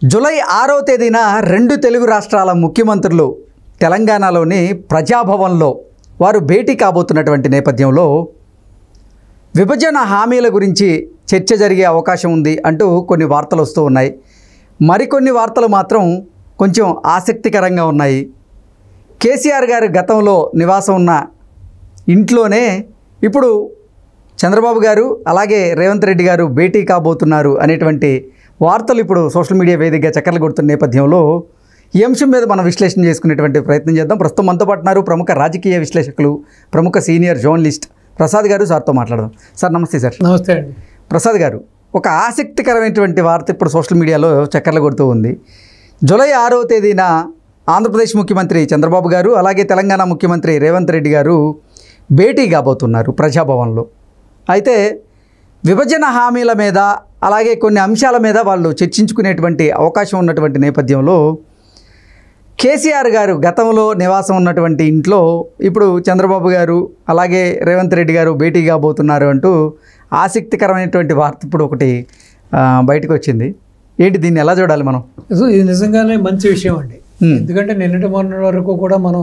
July ఆరో తేదీన రెండు తెలుగు రాష్ట్రాల ముఖ్యమంత్రులు తెలంగాణలోని ప్రజాభవన్లో వారు భేటీ కాబోతున్నటువంటి నేపథ్యంలో విభజన హామీల గురించి చర్చ జరిగే అవకాశం ఉంది అంటూ కొన్ని వార్తలు వస్తూ ఉన్నాయి మరికొన్ని వార్తలు మాత్రం కొంచెం ఆసక్తికరంగా ఉన్నాయి కేసీఆర్ గారు గతంలో నివాసం ఉన్న ఇంట్లోనే ఇప్పుడు చంద్రబాబు గారు అలాగే రేవంత్ రెడ్డి గారు భేటీ కాబోతున్నారు అనేటువంటి వార్తలు ఇప్పుడు సోషల్ మీడియా వేదికగా చక్కర్లు కొడుతున్న నేపథ్యంలో ఈ అంశం మీద మనం విశ్లేషణ చేసుకునేటువంటి ప్రయత్నం చేద్దాం ప్రస్తుతం మనతో పాటు ఉన్నారు ప్రముఖ రాజకీయ విశ్లేషకులు ప్రముఖ సీనియర్ జర్నలిస్ట్ ప్రసాద్ గారు సార్తో మాట్లాడదాం సార్ నమస్తే సార్ నమస్తే అండి ప్రసాద్ గారు ఒక ఆసక్తికరమైనటువంటి వార్త ఇప్పుడు సోషల్ మీడియాలో చక్కర్లు కొడుతూ ఉంది జూలై ఆరో తేదీన ఆంధ్రప్రదేశ్ ముఖ్యమంత్రి చంద్రబాబు గారు అలాగే తెలంగాణ ముఖ్యమంత్రి రేవంత్ రెడ్డి గారు భేటీ కాబోతున్నారు ప్రజాభవన్లో అయితే విభజన హామీల మీద అలాగే కొన్ని అంశాల మీద వాళ్ళు చర్చించుకునేటువంటి అవకాశం ఉన్నటువంటి నేపథ్యంలో కేసీఆర్ గారు గతంలో నివాసం ఉన్నటువంటి ఇంట్లో ఇప్పుడు చంద్రబాబు గారు అలాగే రేవంత్ రెడ్డి గారు భేటీ కాబోతున్నారు అంటూ ఆసక్తికరమైనటువంటి వార్త ఇప్పుడు ఒకటి ఆ, బయటకు వచ్చింది ఏంటి దీన్ని ఎలా చూడాలి మనం సో ఇది నిజంగానే మంచి విషయం అండి Hmm. ఎందుకంటే నిన్నటి మొన్న వరకు కూడా మనం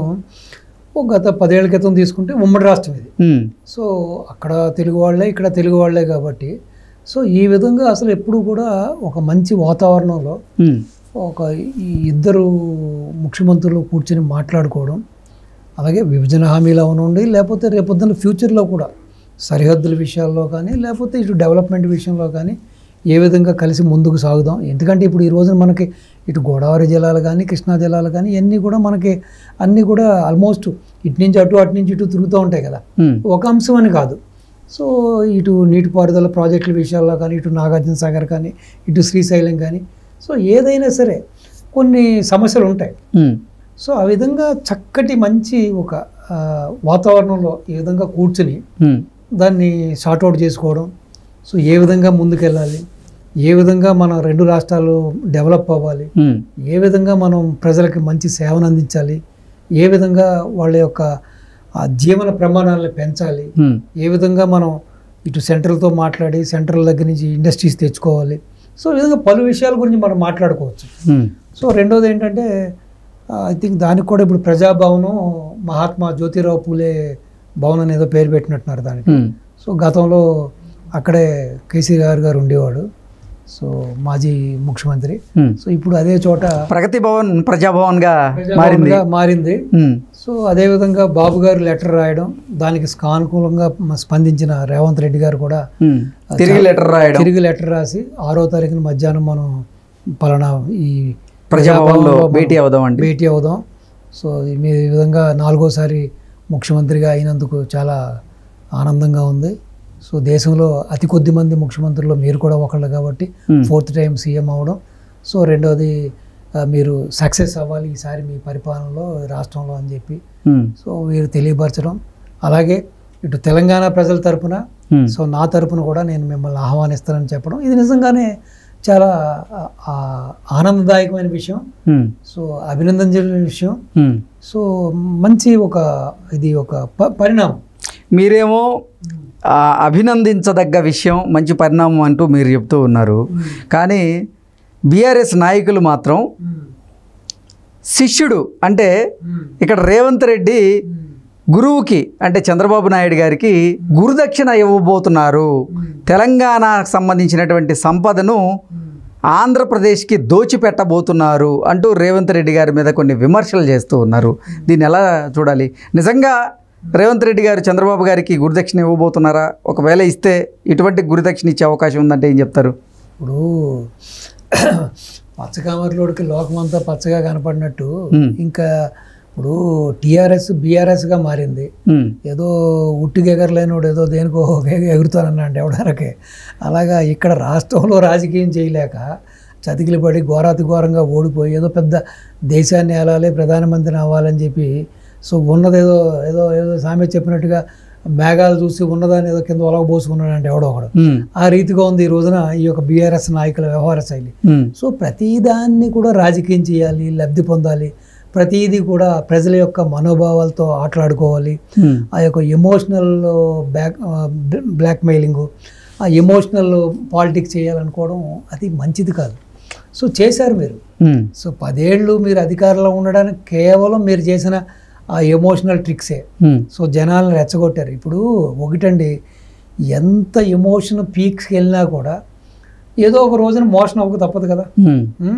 ఓ గత పదేళ్ల క్రితం తీసుకుంటే ఉమ్మడి రాష్ట్రం ఇది ఉమ్, సో అక్కడ తెలుగు వాళ్ళే ఇక్కడ తెలుగు వాళ్ళే కాబట్టి సో ఈ విధంగా అసలు ఎప్పుడు కూడా ఒక మంచి వాతావరణంలో ఉమ్, ఒక ఈ ఇద్దరు ముఖ్యమంత్రులు కూర్చొని మాట్లాడుకోవడం అలాగే విభజన హామీలు అవనండి లేకపోతే రేపొద్దున ఫ్యూచర్లో కూడా సరిహద్దుల విషయాల్లో కానీ లేకపోతే ఇటు డెవలప్మెంట్ విషయంలో కానీ ఏ విధంగా కలిసి ముందుకు సాగుదాం ఎందుకంటే ఇప్పుడు ఈ రోజున మనకి ఇటు గోదావరి జిల్లాలు కానీ కృష్ణా జిల్లాలు కానీ ఇవన్నీ కూడా మనకి అన్నీ కూడా ఆల్మోస్ట్ ఇటు నుంచి అటు అటు నుంచి ఇటు తిరుగుతూ ఉంటాయి కదా ఉమ్, ఒక అంశం అని కాదు సో ఇటు నీటిపారుదల ప్రాజెక్టుల విషయాల్లో కానీ ఇటు నాగార్జున సాగర్ కానీ ఇటు శ్రీశైలం కానీ సో ఏదైనా సరే కొన్ని సమస్యలు ఉంటాయి ఉమ్, సో ఆ విధంగా చక్కటి మంచి ఒక ఆ, వాతావరణంలో ఈ విధంగా కూర్చుని ఉమ్, దాన్ని సార్ట్అవుట్ చేసుకోవడం సో ఏ విధంగా ముందుకెళ్ళాలి ఏ విధంగా మన రెండు రాష్ట్రాలు డెవలప్ అవ్వాలి ఉమ్, ఏ విధంగా మనం ప్రజలకి మంచి సేవను అందించాలి ఏ విధంగా వాళ్ళ యొక్క ఆ జీవన ప్రమాణాలను పెంచాలి ఉమ్, ఏ విధంగా మనం ఇటు సెంట్రల్తో మాట్లాడి సెంట్రల్ దగ్గర నుంచి ఇండస్ట్రీస్ తెచ్చుకోవాలి సో ఈ విధంగా పలు విషయాల గురించి మనం మాట్లాడుకోవచ్చు ఉమ్, సో రెండోది ఏంటంటే ఐ థింక్ దానికి కూడా ఇప్పుడు ప్రజాభవనం మహాత్మా జ్యోతిరావు పూలే భవన్ అని ఏదో పేరు పెట్టినట్టున్నారు దానికి ఉమ్, సో గతంలో అక్కడే కేసీఆర్ గారు ఉండేవాడు సో మాజీ ముఖ్యమంత్రి ఉమ్. సో ఇప్పుడు అదే చోట ప్రగతి భవన్ ప్రజాభవన్గా మారింది ప్రజాభవన్గా మారింది ఉమ్, సో అదేవిధంగా బాబు గారు లెటర్ రాయడం దానికి సానుకూలంగా మ- స్పందించిన రేవంత్ రెడ్డి గారు కూడా ఉమ్, తిరిగి లెటర్ రాయడం తిరిగి లెటర్ రాసి ఆరో తారీఖున మధ్యాహ్నం మనం పలానా ఈ ప్రజాభవన్లో మనం భేటీ అవుదాం అండి భేటీ అవుదాం సో ఈ మీ ఈ విధంగా నాలుగోసారి ముఖ్యమంత్రిగా అయినందుకు చాలా ఆనందంగా ఉంది సో దేశంలో అతి కొద్ది మంది ముఖ్యమంత్రుల్లో మీరు కూడా ఒకళ్ళు కాబట్టి Hmm. ఫోర్త్ టైం సీఎం అవ్వడం సో రెండోది ఆ, మీరు సక్సెస్ అవ్వాలి ఈసారి మీ పరిపాలనలో రాష్ట్రంలో అని చెప్పి ఉమ్, సో వీరు తెలియపరచడం అలాగే ఇటు తెలంగాణ ప్రజల తరపున ఉమ్, సో నా తరపున కూడా నేను మిమ్మల్ని ఆహ్వానిస్తానని చెప్పడం ఇది నిజంగానే చాలా ఆ, ఆ, ఆనందదాయకమైన విషయం ఉమ్, సో అభినందించిన విషయం ఉమ్. సో మంచి ఒక ఇది ఒక ప- పరిణామం మీరేమో ఆ, అభినందించదగ్గ విషయం మంచి పరిణామం అంటూ మీరు చెప్తూ ఉన్నారు కానీ బీఆర్ఎస్ నాయకులు మాత్రం శిష్యుడు అంటే ఇక్కడ రేవంత్ రెడ్డి గురువుకి అంటే చంద్రబాబు నాయుడు గారికి గురుదక్షిణ ఇవ్వబోతున్నారు తెలంగాణకు సంబంధించినటువంటి సంపదను ఆంధ్రప్రదేశ్కి దోచిపెట్టబోతున్నారు అంటూ రేవంత్ రెడ్డి గారి మీద కొన్ని విమర్శలు చేస్తూ ఉన్నారు దీన్ని ఎలా చూడాలి నిజంగా రేవంత్ రెడ్డి గారు చంద్రబాబు గారికి గురుదక్షిణ ఇవ్వబోతున్నారా ఒకవేళ ఇస్తే ఇటువంటి గురుదక్షిణ ఇచ్చే అవకాశం ఉందంటే ఏం చెప్తారు ఇప్పుడు పచ్చకామర్లోడికి లోకమంతా పచ్చగా కనపడినట్టు Hmm. ఇంకా ఇప్పుడు టీఆర్ఎస్ బీఆర్ఎస్గా మారింది ఉమ్, ఏదో ఉట్టికి ఎగరలేనోడు ఏదో దేనికో ఎగురుతానన్నాడు ఎవడనకే అలాగా ఇక్కడ రాష్ట్రంలో రాజకీయం చేయలేక చతికిలి పడి ఘోరాతి ఘోరంగా ఓడిపోయి ఏదో పెద్ద దేశాన్ని ఏలాలి ప్రధానమంత్రిని అవ్వాలని చెప్పి సో ఉన్నదేదో ఏదో ఏదో సామెత చెప్పినట్టుగా మేఘాలు చూసి ఉన్నదాన్ని ఏదో కింద ఒలగబోసుకున్నాడు అంటే ఎవడో ఒకడు ఉమ్, ఆ రీతిగా ఉంది ఈ రోజున ఈ యొక్క బీఆర్ఎస్ నాయకుల వ్యవహార శైలి ఉమ్, సో ప్రతిదాన్ని కూడా రాజకీయం చేయాలి లబ్ధి పొందాలి ప్రతిదీ కూడా ప్రజల యొక్క మనోభావాలతో ఆటలాడుకోవాలి ఉమ్, ఆ యొక్క ఎమోషనల్ బ్యాక్ బ్లాక్మెయిలింగ్ ఆ ఎమోషనల్ పాలిటిక్స్ చేయాలనుకోవడం అది మంచిది కాదు సో చేశారు మీరు ఉమ్, సో పదేళ్ళు మీరు అధికారంలో ఉండడానికి కేవలం మీరు చేసిన ఆ ఎమోషనల్ ట్రిక్సే ఉమ్, సో జనాలను రెచ్చగొట్టారు ఇప్పుడు ఒకటండి ఎంత ఎమోషన్ పీక్స్కి వెళ్ళినా కూడా ఏదో ఒక రోజున మోషన్ అవ్వక తప్పదు కదా ఉమ్, ఉం?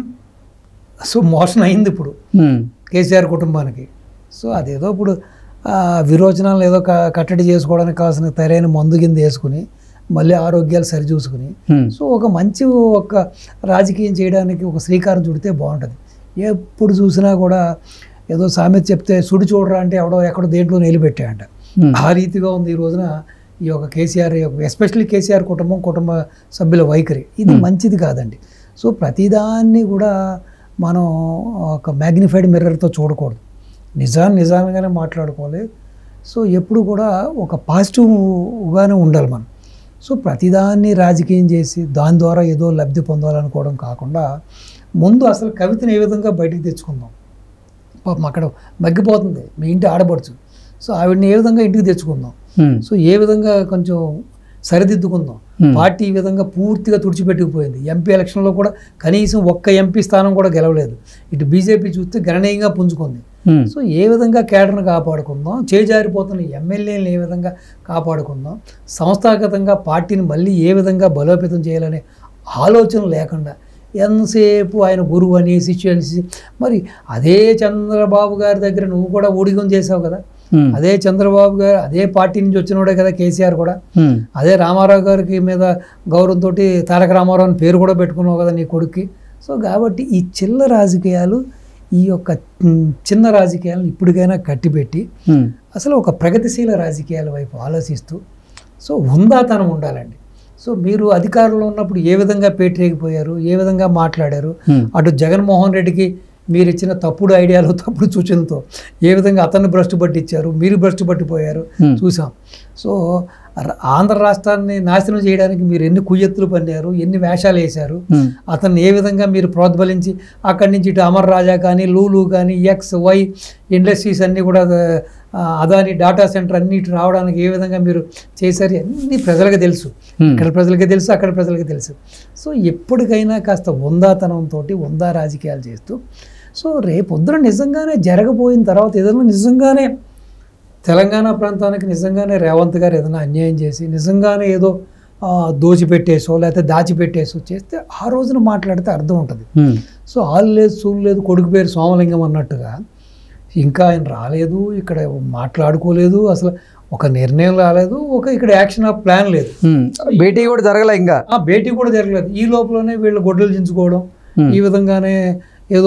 సో మోషన్ అయింది ఇప్పుడు ఉమ్, కేసీఆర్ కుటుంబానికి సో అదేదో ఇప్పుడు ఆ, విరోచనాలు ఏదో క- కట్టడి చేసుకోవడానికి కావాల్సిన తరైన మందు కింద వేసుకుని మళ్ళీ ఆరోగ్యాలు సరిచూసుకుని ఉమ్, సో ఒక మంచి ఒక రాజకీయం చేయడానికి ఒక శ్రీకారం చుడితే బాగుంటుంది ఎప్పుడు చూసినా కూడా ఏదో సామెత చెప్తే సుడి చూడరా అంటే ఎవడో ఎక్కడో దేంట్లో నిలబెట్టాయంట ఉమ్, ఆ రీతిగా ఉంది ఈ రోజున ఈ యొక్క కేసీఆర్ ఎస్పెషల్లీ కేసీఆర్ కుటుంబం కుటుంబ సభ్యుల వైఖరి ఇది మంచిది కాదండి సో ప్రతిదాన్ని కూడా మనం ఒక మ్యాగ్నిఫైడ్ మిర్రర్తో చూడకూడదు నిజాన్ని నిజాలుగానే మాట్లాడుకోవాలి సో ఎప్పుడు కూడా ఒక పాజిటివ్గానే ఉండాలి మనం సో ప్రతిదాన్ని రాజకీయం చేసి దాని ద్వారా ఏదో లబ్ధి పొందాలనుకోవడం కాకుండా ముందు అసలు కవితను ఏ విధంగా బయటికి తెచ్చుకుందాం పాపం అక్కడ మగ్గిపోతుంది మీ ఇంటి ఆడపడుచు సో ఆవిడని ఏ విధంగా ఇంటికి తెచ్చుకుందాం ఉమ్, సో ఏ విధంగా కొంచెం సరిదిద్దుకుందాం Hmm. పార్టీ ఈ విధంగా పూర్తిగా తుడిచిపెట్టుకుపోయింది ఎంపీ ఎలక్షన్లో కూడా కనీసం ఒక్క ఎంపీ స్థానం కూడా గెలవలేదు ఇటు బీజేపీ చూస్తే గణనీయంగా పుంజుకుంది ఉమ్, సో ఏ విధంగా కేడర్ను కాపాడుకుందాం చేజారిపోతున్న ఎమ్మెల్యేలను ఏ విధంగా కాపాడుకుందాం సంస్థాగతంగా పార్టీని మళ్ళీ ఏ విధంగా బలోపేతం చేయాలనే ఆలోచన లేకుండా ఎంతసేపు ఆయన గురువు అని శిష్యుని మరి అదే చంద్రబాబు గారి దగ్గర నువ్వు కూడా ఊడిగం చేసావు కదా ఉమ్, అదే చంద్రబాబు గారు అదే పార్టీ నుంచి వచ్చినోడే కదా కేసీఆర్ కూడా ఉమ్, అదే రామారావు గారికి మీద గౌరవంతో తారక రామారావు అని పేరు కూడా పెట్టుకున్నావు కదా నీ కొడుక్కి సో కాబట్టి ఈ చిల్ల రాజకీయాలు ఈ యొక్క ఉమ్, చిన్న రాజకీయాలను ఇప్పటికైనా కట్టిపెట్టి ఉమ్, అసలు ఒక ప్రగతిశీల రాజకీయాల వైపు ఆలోచిస్తూ సో హుందాతనం ఉండాలండి సో మీరు అధికారంలో ఉన్నప్పుడు ఏ విధంగా పేటరేగిపోయారు ఏ విధంగా మాట్లాడారు ఉమ్, అటు జగన్మోహన్ రెడ్డికి మీరు ఇచ్చిన తప్పుడు ఐడియాలు తప్పుడు సూచనలతో ఏ విధంగా అతన్ని భ్రష్టు పట్టించారు మీరు భ్రష్టు పట్టిపోయారు Hmm. చూసాం సో ర- ఆంధ్ర రాష్ట్రాన్ని నాశనం చేయడానికి మీరు ఎన్ని కుయ్యెత్తులు పన్నారు ఎన్ని వేషాలు వేశారు ఉమ్, అతన్ని ఏ విధంగా మీరు ప్రోద్బలించి అక్కడి నుంచి ఇటు అమర్ రాజా కానీ లూలు కానీ ఎక్స్ వై ఇండస్ట్రీస్ అన్నీ కూడా ఆ, అదాని డాటా సెంటర్ అన్ని ఇటు రావడానికి ఏ విధంగా మీరు చేశారు అన్నీ ప్రజలకు తెలుసు ఉమ్, ఇక్కడ ప్రజలకి తెలుసు అక్కడ ప్రజలకి తెలుసు సో ఎప్పటికైనా కాస్త ఉందాతనంతో ఉందా రాజకీయాలు చేస్తూ సో రేపొద్దున నిజంగానే జరగబోయిన తర్వాత ఏదైనా నిజంగానే తెలంగాణ ప్రాంతానికి నిజంగానే రేవంత్ గారు ఏదైనా అన్యాయం చేసి నిజంగానే ఏదో ఆ, దోచిపెట్టేసో లేకపోతే దాచిపెట్టేసో చేస్తే ఆ రోజున మాట్లాడితే అర్థం ఉంటుంది ఉమ్, సో ఆళ్ళు లేదు సూలు లేదు కొడుకు పేరు సోమలింగం అన్నట్టుగా ఇంకా ఆయన రాలేదు ఇక్కడ మాట్లాడుకోలేదు అసలు ఒక నిర్ణయం రాలేదు ఒక ఇక్కడ యాక్షన్ ఆఫ్ ప్లాన్ లేదు ఉమ్, భేటీ కూడా జరగలే ఇంకా ఆ భేటీ కూడా జరగలేదు ఈ లోపలనే వీళ్ళు గొడ్డలు చించుకోవడం Hmm. ఈ విధంగానే ఏదో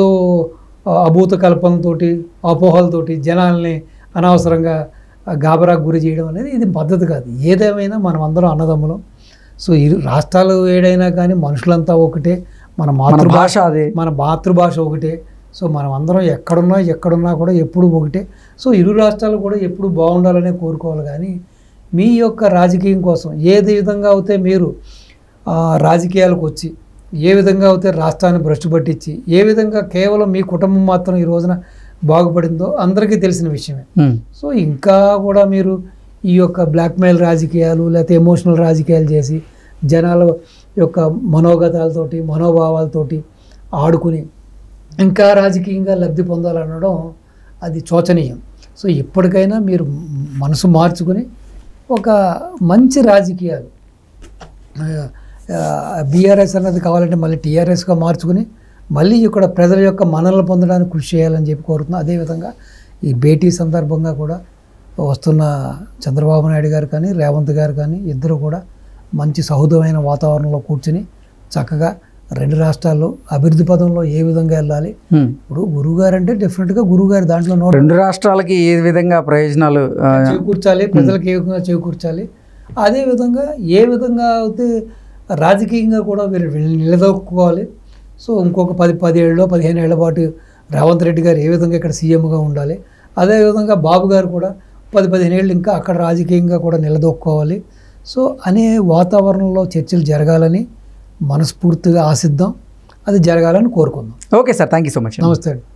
ఆ, అభూత కల్పనతోటి అపోహలతోటి జనాల్ని అనవసరంగా ఆ, గాబరాకు గురి చేయడం అనేది ఇది పద్ధతి కాదు ఏదేమైనా మనం అందరం అన్నదమ్ములం సో ఇరు రాష్ట్రాలు ఏడైనా కానీ మనుషులంతా ఒకటే మన మన మాతృభాష భాష అది మన మాతృభాష ఒకటే సో మనం అందరం ఎక్కడున్నా ఎక్కడున్నా కూడా ఎప్పుడు ఒకటే సో ఇరు రాష్ట్రాలు కూడా ఎప్పుడు బాగుండాలనే కోరుకోవాలి కానీ మీ యొక్క రాజకీయం కోసం ఏది విధంగా అయితే మీరు ఆ, రాజకీయాలకు వచ్చి ఏ విధంగా అయితే రాష్ట్రాన్ని భ్రష్టు పట్టించి ఏ విధంగా కేవలం మీ కుటుంబం మాత్రం ఈ రోజున బాగుపడిందో అందరికీ తెలిసిన విషయమే ఉమ్, సో ఇంకా కూడా మీరు ఈ యొక్క బ్లాక్మెయిల్ రాజకీయాలు లేకపోతే ఎమోషనల్ రాజకీయాలు చేసి జనాల యొక్క మనోగతాలతోటి మనోభావాలతోటి ఆడుకుని ఇంకా రాజకీయంగా లబ్ధి పొందాలనడం అది శోచనీయం సో ఇప్పటికైనా మీరు మనసు మార్చుకుని ఒక మంచి రాజకీయాలు బీఆర్ఎస్ అన్నది కావాలంటే మళ్ళీ టీఆర్ఎస్గా మార్చుకుని మళ్ళీ ఇక్కడ ప్రజల యొక్క మనల్ని పొందడానికి కృషి చేయాలని చెప్పి కోరుతున్నాను అదేవిధంగా ఈ భేటీ సందర్భంగా కూడా వస్తున్న చంద్రబాబు నాయుడు గారు కానీ రేవంత్ గారు కానీ ఇద్దరు కూడా మంచి సహృదమైన వాతావరణంలో కూర్చుని చక్కగా రెండు రాష్ట్రాల్లో అభివృద్ధి పదంలో ఏ విధంగా వెళ్ళాలి ఉమ్. ఇప్పుడు గురువుగారు అంటే డెఫినెట్గా గురువుగారు దాంట్లో నోట్ రెండు రాష్ట్రాలకి ఏ విధంగా ప్రయోజనాలు ఆ, చేకూర్చాలి ప్రజలకు ఏ విధంగా చేకూర్చాలి అదే విధంగా ఏ విధంగా అయితే రాజకీయంగా కూడా వీళ్ళు వీళ్ళు నిలదొక్కుకోవాలి సో ఇంకొక పది పది ఏళ్ళలో పదిహేను ఏళ్ల పాటు రేవంత్ రెడ్డి గారు ఏ విధంగా ఇక్కడ సీఎంగా ఉండాలి అదేవిధంగా బాబు గారు కూడా పది పదిహేను ఏళ్ళు ఇంకా అక్కడ రాజకీయంగా కూడా నిలదొక్కుకోవాలి సో అనే వాతావరణంలో చర్చలు జరగాలని మనస్ఫూర్తిగా ఆశిద్దాం అది జరగాలని కోరుకుందాం okay sir thank you so much నమస్తే అండి